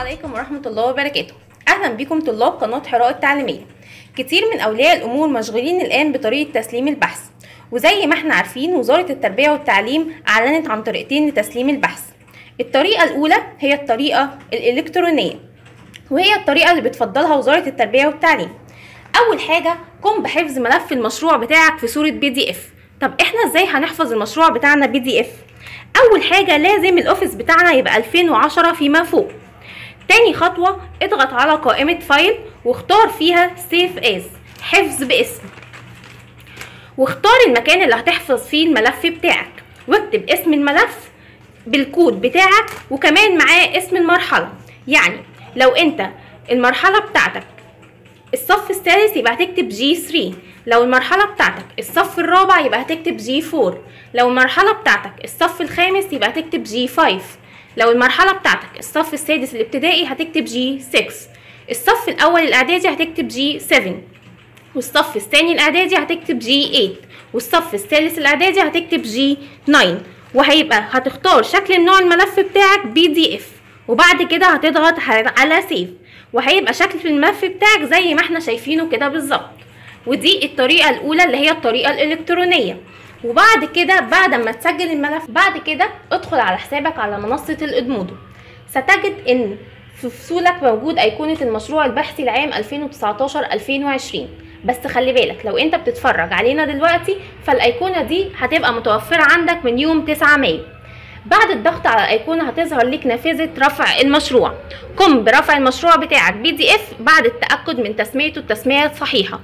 عليكم ورحمة الله وبركاته أهلا بكم طلاب قناة حراء التعليمية كتير من أولياء الأمور مشغولين الآن بطريقة تسليم البحث وزي ما احنا عارفين وزارة التربية والتعليم أعلنت عن طريقتين لتسليم البحث الطريقة الأولى هي الطريقة الإلكترونية وهي الطريقة اللي بتفضلها وزارة التربية والتعليم أول حاجة قم بحفظ ملف المشروع بتاعك في صورة بي دي اف طب احنا ازاي هنحفظ المشروع بتاعنا بي دي اف اول حاجة لازم الاوفيس بتاعنا يبقى 2010 فيما فوق تاني خطوة اضغط على قائمة فايل واختار فيها سيف از حفظ باسم واختار المكان اللي هتحفظ فيه الملف بتاعك واكتب اسم الملف بالكود بتاعك وكمان معاه اسم المرحلة يعني لو انت المرحلة بتاعتك الصف الثالث يبقى هتكتب جي 3 لو المرحلة بتاعتك الصف الرابع يبقى هتكتب جي 4 لو المرحلة بتاعتك الصف الخامس يبقى هتكتب جي 5 لو المرحلة بتاعتك الصف السادس الابتدائي هتكتب جي 6 الصف الأول الإعدادي هتكتب جي 7 والصف الثاني الإعدادي هتكتب جي 8 والصف الثالث الإعدادي هتكتب جي 9 وهيبقى هتختار شكل النوع الملف بتاعك بي دي اف وبعد كده هتضغط على سيف وهيبقى شكل الملف بتاعك زي ما احنا شايفينه كده بالظبط ودي الطريقة الأولى اللي هي الطريقة الإلكترونية وبعد كده بعد ما تسجل الملف بعد كده ادخل على حسابك على منصة الإدمودو ستجد إن في فصولك موجود أيقونة المشروع البحثي العام 2019-2020 بس خلي بالك لو انت بتتفرج علينا دلوقتي فالأيقونة دي هتبقى متوفرة عندك من يوم 9 مايو بعد الضغط على الايقونه هتظهر لك نافذه رفع المشروع قم برفع المشروع بتاعك بي دي اف بعد التاكد من تسميته التسميه الصحيحه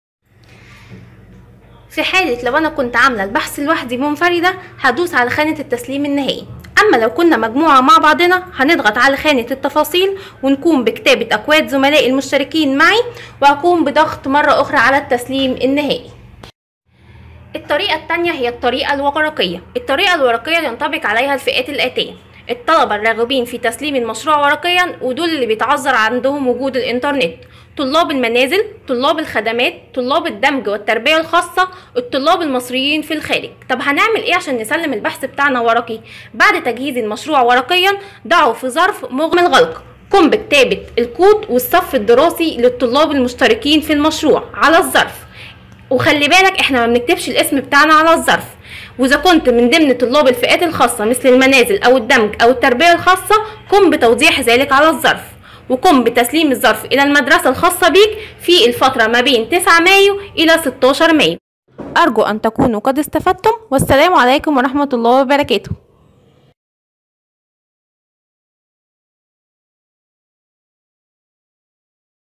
في حالة لو أنا كنت عاملة البحث لوحدي منفردة هدوس على خانة التسليم النهائي أما لو كنا مجموعة مع بعضنا هنضغط على خانة التفاصيل ونقوم بكتابة أكواد زملائي المشتركين معي وأقوم بضغط مرة أخرى على التسليم النهائي الطريقة التانية هي الطريقة الورقية الطريقة الورقية ينطبق عليها الفئات الآتية الطلبة الراغبين في تسليم المشروع ورقيا ودول اللي بيتعذر عندهم وجود الإنترنت طلاب المنازل طلاب الخدمات طلاب الدمج والتربية الخاصة الطلاب المصريين في الخارج طب هنعمل ايه عشان نسلم البحث بتاعنا ورقي بعد تجهيز المشروع ورقيا ضعه في ظرف مغمى الغلق قم بكتابة الكود والصف الدراسي للطلاب المشتركين في المشروع على الظرف وخلي بالك احنا ما بنكتبش الاسم بتاعنا على الظرف واذا كنت من ضمن طلاب الفئات الخاصه مثل المنازل او الدمج او التربيه الخاصه قم بتوضيح ذلك على الظرف وقم بتسليم الظرف الى المدرسه الخاصه بيك في الفتره ما بين 9 مايو الى 16 مايو ارجو ان تكونوا قد استفدتم والسلام عليكم ورحمه الله وبركاته